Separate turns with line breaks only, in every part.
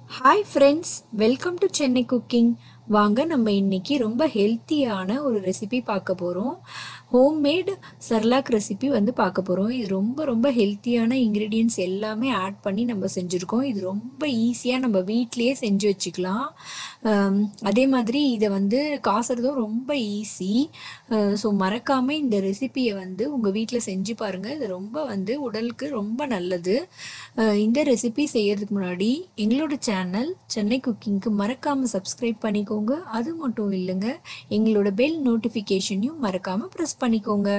hi friends welcome to Chennai cooking வாங்க நம்ம இன்னைக்கு ரொம்ப ஹெல்த்தியான ஒரு ரெசிபி பார்க்க போகிறோம் ஹோம்மேட் சர்லாக் ரெசிபி வந்து பார்க்க போகிறோம் இது ரொம்ப ரொம்ப ஹெல்த்தியான இன்க்ரீடியன்ஸ் எல்லாமே ஆட் பண்ணி நம்ம செஞ்சுருக்கோம் இது ரொம்ப ஈஸியாக நம்ம வீட்லேயே செஞ்சு வச்சுக்கலாம் ஆம், அதே மாதிரி இதை வந்து காசுறதும் ரொம்ப ஈஸி ஸோ மறக்காமல் இந்த ரெசிபியை வந்து உங்கள் வீட்டில் செஞ்சு பாருங்கள் இது ரொம்ப வந்து உடலுக்கு ரொம்ப நல்லது அஹ் இந்த ரெசிபி செய்யறதுக்கு முன்னாடி எங்களோட சேனல் சென்னை குக்கிங்க்கு மறக்காமல் சப்ஸ்கிரைப் பண்ணிக்கோங்க அது மட்டும் இல்லைங்க எங்களோட பெல் நோட்டிஃபிகேஷனையும் மறக்காமல் ப்ரெஸ் பண்ணிக்கோங்க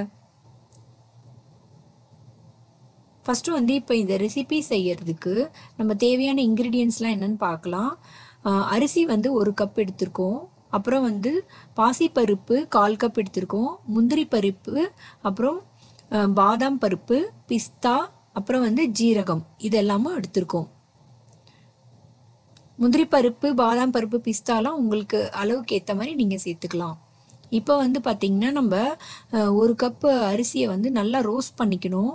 ஃபஸ்ட்டு வந்து இப்போ இந்த ரெசிபி செய்யறதுக்கு நம்ம தேவையான இன்க்ரீடியன்ஸ்லாம் என்னன்னு பார்க்கலாம் அஹ் அரிசி வந்து ஒரு கப் எடுத்திருக்கோம் அப்புறம் வந்து பாசிப்பருப்பு கால் கப் எடுத்திருக்கோம் முந்திரி பருப்பு அப்புறம் அஹ், பாதாம் பருப்பு பிஸ்தா அப்புறம் வந்து ஜீரகம் இதெல்லாமும் எடுத்திருக்கோம் முந்திரி பருப்பு பாதாம் பருப்பு பிஸ்தாலாம் உங்களுக்கு அளவுக்கு ஏற்ற மாதிரி நீங்கள் சேர்த்துக்கலாம் இப்போ வந்து பார்த்தீங்கன்னா நம்ம அஹ், ஒரு கப்பு அரிசியை வந்து நல்லா ரோஸ்ட் பண்ணிக்கணும்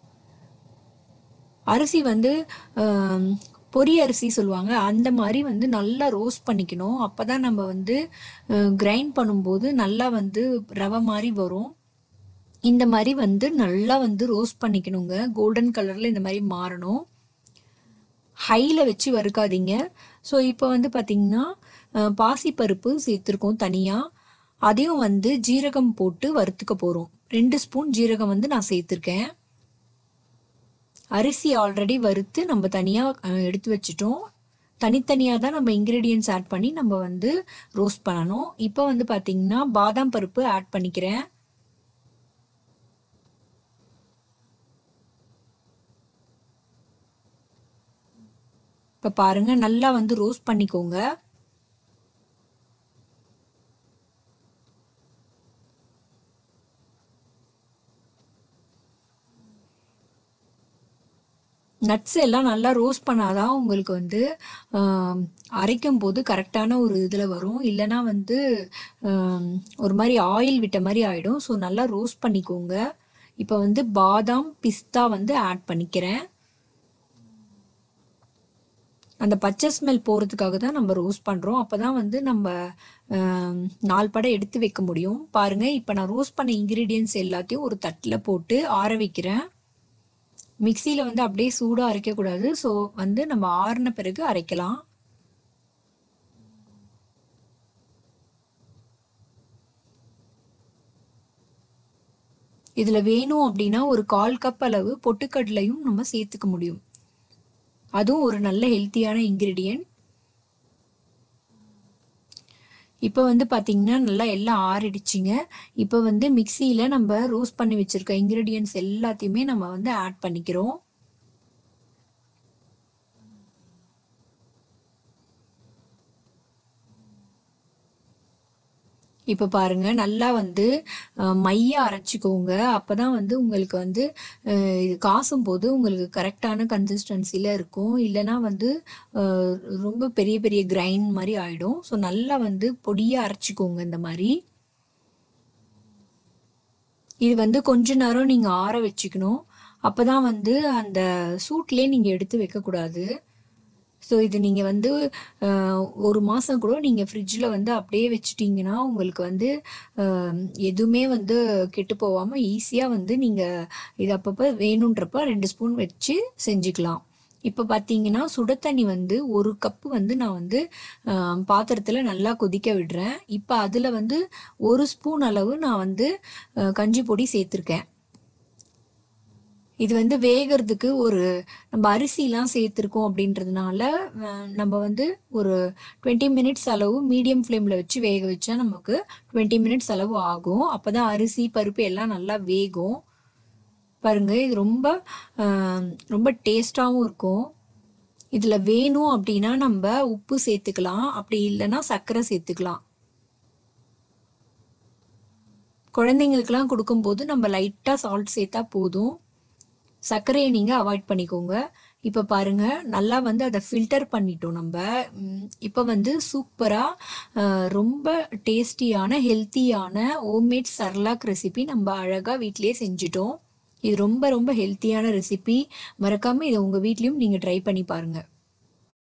அரிசி வந்து ஆம், பொரி அரிசி சொல்லுவாங்க அந்த மாதிரி வந்து நல்லா ரோஸ்ட் பண்ணிக்கணும் அப்போ தான் நம்ம வந்து கிரைண்ட் பண்ணும்போது நல்லா வந்து ரவை மாதிரி வரும் இந்த மாதிரி வந்து நல்லா வந்து ரோஸ்ட் பண்ணிக்கணுங்க கோல்டன் கலரில் இந்த மாதிரி மாறணும் ஹையில் வச்சு வறுக்காதீங்க ஸோ இப்போ வந்து பார்த்திங்கன்னா பாசிப்பருப்பு சேர்த்துருக்கோம் தனியாக அதையும் வந்து ஜீரகம் போட்டு வறுத்துக்க போகிறோம் ரெண்டு ஸ்பூன் ஜீரகம் வந்து நான் சேர்த்துருக்கேன் அரிசி ஆல்ரெடி வறுத்து நம்ம தனியாக எடுத்து வச்சிட்டோம் தனித்தனியாக தான் நம்ம இன்க்ரீடியன்ஸ் ஆட் பண்ணி நம்ம வந்து ரோஸ்ட் பண்ணணும் இப்போ வந்து பார்த்திங்கன்னா பாதாம் பருப்பு ஆட் பண்ணிக்கிறேன் இப்போ பாருங்க நல்லா வந்து ரோஸ்ட் பண்ணிக்கோங்க நட்ஸ் எல்லாம் நல்லா ரோஸ்ட் பண்ணாதான் உங்களுக்கு வந்து ஆம், அரைக்கும் போது கரெக்டான ஒரு இதில் வரும் இல்லைன்னா வந்து ஆம், ஒரு மாதிரி ஆயில் விட்ட மாதிரி ஆகிடும் ஸோ நல்லா ரோஸ்ட் பண்ணிக்கோங்க இப்போ வந்து பாதாம் பிஸ்தா வந்து ஆட் பண்ணிக்கிறேன் அந்த பச்சை ஸ்மெல் போகிறதுக்காக தான் நம்ம ரோஸ்ட் பண்ணுறோம் அப்போ தான் வந்து நம்ம ஆம், நாலு படம் எடுத்து வைக்க முடியும் பாருங்கள் இப்போ நான் ரோஸ்ட் பண்ண இன்க்ரீடியன்ஸ் எல்லாத்தையும் ஒரு தட்டில் போட்டு ஆற வைக்கிறேன் மிக்சியில் வந்து அப்படியே சூடாக அரைக்கக்கூடாது ஸோ வந்து நம்ம ஆறின பிறகு அரைக்கலாம் இதில் வேணும் அப்படின்னா ஒரு கால் கப் அளவு பொட்டுக்கடலையும் நம்ம சேர்த்துக்க முடியும் அதுவும் ஒரு நல்ல ஹெல்த்தியான இன்க்ரீடியன்ட் இப்போ வந்து பார்த்தீங்கன்னா நல்லா எல்லாம் ஆறிடுச்சிங்க இப்போ வந்து மிக்சியில் நம்ம ரோஸ்ட் பண்ணி வச்சுருக்க இன்க்ரீடியன்ஸ் எல்லாத்தையுமே நம்ம வந்து ஆட் பண்ணிக்கிறோம் இப்போ பாருங்க நல்லா வந்து அஹ், மையா அரைச்சிக்கோங்க அப்பதான் வந்து உங்களுக்கு வந்து அஹ், இது காசும் போது உங்களுக்கு கரெக்டான கன்சிஸ்டன்சில இருக்கும் இல்லைன்னா வந்து அஹ், ரொம்ப பெரிய பெரிய கிரைண்ட் மாதிரி ஆயிடும் ஸோ நல்லா வந்து பொடியா அரைச்சிக்கோங்க இந்த மாதிரி இது வந்து கொஞ்ச நேரம் நீங்க ஆற வச்சுக்கணும் அப்பதான் வந்து அந்த சூட்லேயே நீங்க எடுத்து வைக்கக்கூடாது ஸோ இது நீங்கள் வந்து அஹ், ஒரு மாதம் கூட நீங்கள் ஃப்ரிட்ஜில் வந்து அப்படியே வச்சுட்டிங்கன்னா உங்களுக்கு வந்து அஹ், எதுவுமே வந்து கெட்டு போகாமல் ஈஸியாக வந்து நீங்கள் இது அப்பப்போ வேணுன்றப்ப ரெண்டு ஸ்பூன் வச்சு செஞ்சுக்கலாம் இப்போ பார்த்தீங்கன்னா சுட தண்ணி வந்து ஒரு கப்பு வந்து நான் வந்து பாத்திரத்தில் நல்லா கொதிக்க விடுறேன் இப்போ அதில் வந்து ஒரு ஸ்பூன் அளவு நான் வந்து அஹ், கஞ்சி பொடி சேர்த்துருக்கேன் இது வந்து வேகிறதுக்கு ஒரு நம்ம அரிசிலாம் சேர்த்துருக்கோம் அப்படின்றதுனால அஹ், நம்ம வந்து ஒரு டுவெண்ட்டி மினிட்ஸ் அளவு மீடியம் ஃப்ளேமில் வச்சு வேக வச்சா நமக்கு டுவெண்ட்டி மினிட்ஸ் அளவு ஆகும் அப்போ தான் அரிசி பருப்பு எல்லாம் நல்லா வேகும் பாருங்க இது ரொம்ப அஹ், ரொம்ப டேஸ்டாகவும் இருக்கும் இதில் வேணும் அப்படின்னா நம்ம உப்பு சேர்த்துக்கலாம் அப்படி இல்லைன்னா சர்க்கரை சேர்த்துக்கலாம் குழந்தைங்களுக்கெல்லாம் கொடுக்கும்போது நம்ம லைட்டாக சால்ட் சேர்த்தா போதும் சர்க்கரையை நீங்கள் அவாய்ட் பண்ணிக்கோங்க இப்போ பாருங்க நல்லா வந்து அதை ஃபில்டர் பண்ணிட்டோம் நம்ம ம், இப்போ வந்து சூப்பராக ரொம்ப டேஸ்டியான ஹெல்த்தியான ஹோம்மேட் சர்லாக் ரெசிபி நம்ம அழகாக வீட்டிலேயே செஞ்சுட்டோம் இது ரொம்ப ரொம்ப ஹெல்த்தியான ரெசிபி மறக்காமல் இதை உங்கள் வீட்லேயும் நீங்கள் ட்ரை பண்ணி பாருங்கள்